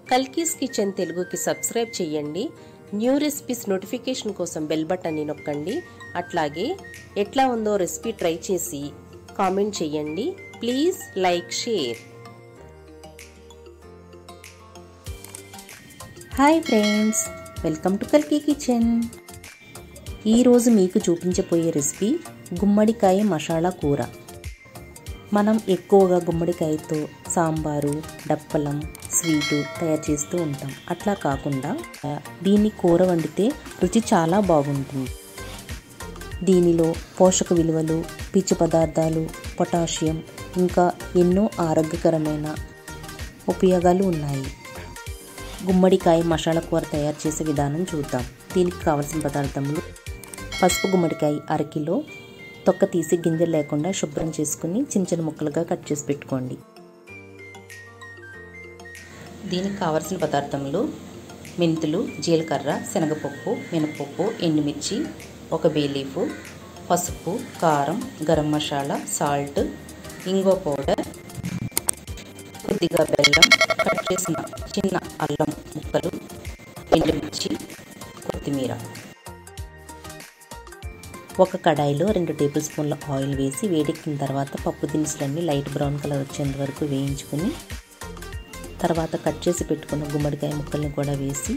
కల్కీస్ kitchen తెలుగుకి subscribe చేయండి new recipes notification కోసం బెల్ బటన్ని నొక్కండి అట్లాగే ఎట్లా ఉందో రెసిపీ ట్రై చేసి కామెంట్ చేయండి please like share hi friends welcome to కల్కి కిచెన్ ఈరోజు మీకు చూపించబోయే రెసిపీ గుమ్మడికాయ మసాలా కూర మనం ఎక్కువగా గుమ్మడికాయతో సాంబారు డప్పలం స్వీటు తయారు చేస్తూ ఉంటాం అట్లా కాకుండా దీన్ని కూర వండితే రుచి చాలా బాగుంటుంది దీనిలో పోషక విలువలు పీచు పదార్థాలు పొటాషియం ఇంకా ఎన్నో ఆరోగ్యకరమైన ఉపయోగాలు ఉన్నాయి గుమ్మడికాయ మసాలా కూర తయారు చేసే విధానం చూద్దాం దీనికి కావలసిన పదార్థములు పసుపు గుమ్మడికాయ అరకిలో తొక్క తీసి గింజలు లేకుండా శుభ్రం చేసుకుని చిన్న చిన్న ముక్కలుగా కట్ చేసి పెట్టుకోండి దీనికి కావలసిన పదార్థములు మెంతులు జీలకర్ర శనగపప్పు మినపప్పు ఎండుమిర్చి ఒక బేలీఫ్ పసుపు కారం గరం మసాలా సాల్ట్ ఇంగో పౌడర్ కొద్దిగా బెల్లం కట్ చేసిన చిన్న అల్లం ముక్కలు ఎండుమిర్చి కొత్తిమీర ఒక కడాయిలో రెండు టేబుల్ స్పూన్ల ఆయిల్ వేసి వేడెక్కిన తర్వాత పప్పు దినుసులన్నీ లైట్ బ్రౌన్ కలర్ వచ్చేంత వరకు వేయించుకుని తర్వాత కట్ చేసి పెట్టుకున్న గుమ్మడికాయ ముక్కల్ని కూడా వేసి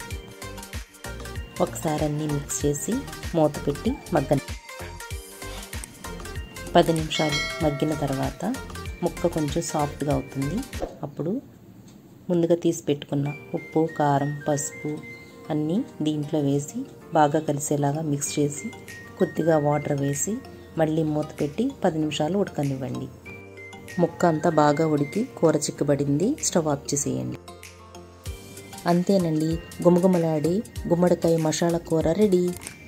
ఒకసారి అన్నీ మిక్స్ చేసి మూత పెట్టి మగ్గ పది నిమిషాలు మగ్గిన తర్వాత ముక్క కొంచెం సాఫ్ట్గా అవుతుంది అప్పుడు ముందుగా తీసి పెట్టుకున్న ఉప్పు కారం పసుపు అన్నీ దీంట్లో వేసి బాగా కలిసేలాగా మిక్స్ చేసి కొద్దిగా వాటర్ వేసి మళ్ళీ మూత పెట్టి పది నిమిషాలు ఉడకనివ్వండి ముక్క అంతా బాగా ఉడికి కూర చిక్కబడింది స్టవ్ ఆఫ్ చేసేయండి అంతేనండి గుమగుమలాడి గుమ్మడికాయ మసాలా కూర రెడీ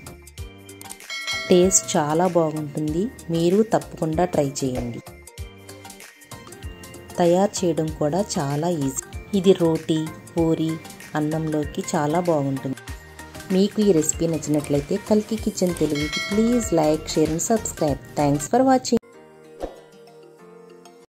టేస్ట్ చాలా బాగుంటుంది మీరు తప్పకుండా ట్రై చేయండి తయారు చేయడం కూడా చాలా ఈజీ ఇది రోటీ పూరి అన్నంలోకి చాలా బాగుంటుంది మీకు ఈ రెసిపీ నచ్చినట్లయితే కల్కి కిచెన్ తెలుగుకి please like share and subscribe thanks for watching